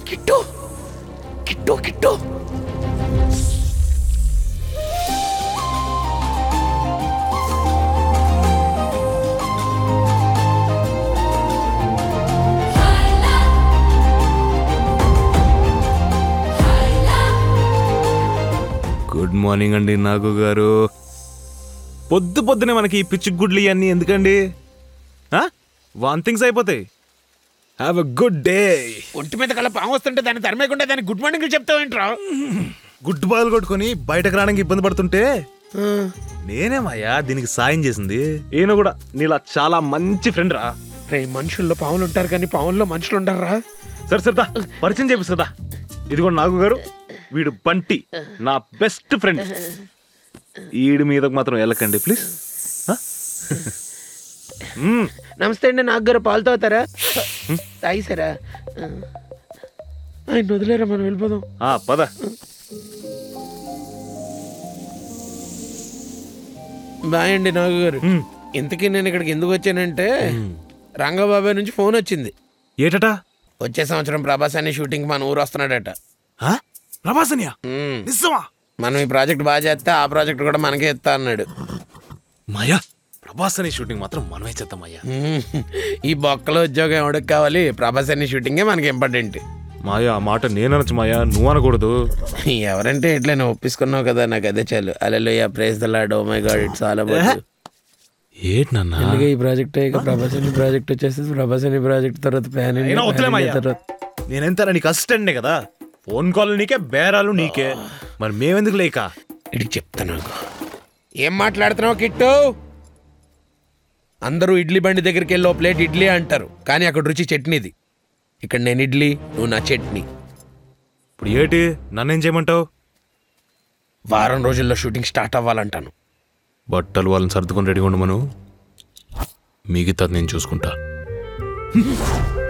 Kit Kittu Kittu good morning అండి నాగు గారు పొద్దు పొద్దునే మనకి ఈ పిచ్చి గుడ్లు ఇవన్నీ ఎందుకండి వన్ థింగ్స్ అయిపోతాయి హ్యావ్ అ గుడ్ డే ఒంటి మీద కల్లా పాము వస్తుంటే దాన్ని తరమేకుండా దానికి గుడ్ మార్నింగ్ చెప్తావేంట్రా గుడ్ బాల్ కొట్టుకొని బయటకు రావడానికి ఇబ్బంది పడుతుంటే నేనేమయ్యా దీనికి సాయం చేసింది ఈయన కూడా నీలా చాలా మంచి ఫ్రెండ్ రా రే మనుషుల్లో పాములు ఉంటారు కానీ పాముల్లో మనుషులు ఉంటారా సరే సరదా పరిచయం చేపిస్తుందా ఇదిగో నాగు గారు వీడు బంటి నా బెస్ట్ ఫ్రెండ్ ఈడి మీదకు మాత్రం వెళ్ళకండి ప్లీజ్ నమస్తే అండి నాకు గారు పాలు తాగుతారా తాగిసారా ఆయన వదిలేరా మనం వెళ్ళిపోదాం పద బాయ్ అండి నాగు గారు మ్. ఇంతకీ నేను ఇక్కడికి ఎందుకు వచ్చానంటే రంగబాబాయ్ నుంచి ఫోన్ వచ్చింది ఏటటా వచ్చే సంవత్సరం ప్రభాస్ అనే షూటింగ్ మన ఊరు వస్తున్నాడట ప్రభాసనియా మ్. నిజమా మనం ఈ ప్రాజెక్ట్ బాగా చేస్తే ఆ ప్రాజెక్ట్ కూడా మనకే ఇస్తా అన్నాడు మాయా ప్రభాస్ అనే షూటింగ్ మాత్రం మనమే చేద్దాం అయ్యా మ్. ఈ బొక్కలో ఉద్యోగం ఎవడికి కావాలి ప్రభాస్ అనే షూటింగే మనకి ఇంపార్టెంట్ మాయా ఆ మాట నేననొచ్చు మాయా నువ్వు అనకూడదు ఎవరంటే ఎట్లా నువ్వు ఒప్పించుకున్నావు కదా నాకు అదే చాలు అలెలు praise the Lord oh my God it's all about ఏటి నాన్న అందుకే ఈ ప్రాజెక్ట్ ఇక ప్రభాస్ అని ప్రాజెక్ట్ వచ్చేసి ప్రభాస్ అని ప్రాజెక్ట్ తర్వాత ప్యాన్ అయినా వద్దులే మాయా. నేనెంత నీకు అసిస్టెంట్నే కదా ఫోన్ కాల్ నీకే బేరాలు నీకే మరి మేమెందుకు లేక ఇడికి చెప్తా నాకు ఏం మాట్లాడుతున్నావు కిట్టు అందరూ ఇడ్లీ బండి దగ్గరికి వెళ్ళి ఓ ప్లేట్ ఇడ్లీ అంటారు కానీ అక్కడ రుచి చట్నీది ఇక్కడ నేను ఇడ్లీ నువ్వు నా చట్నీ ఇప్పుడు ఏటి నన్నేం చేయమంటావు వారం రోజుల్లో షూటింగ్ స్టార్ట్ అవ్వాలంటాను బట్టలు వాళ్ళని సర్దుకొని రెడీగా ఉండమను మిగతాది నేను చూసుకుంటా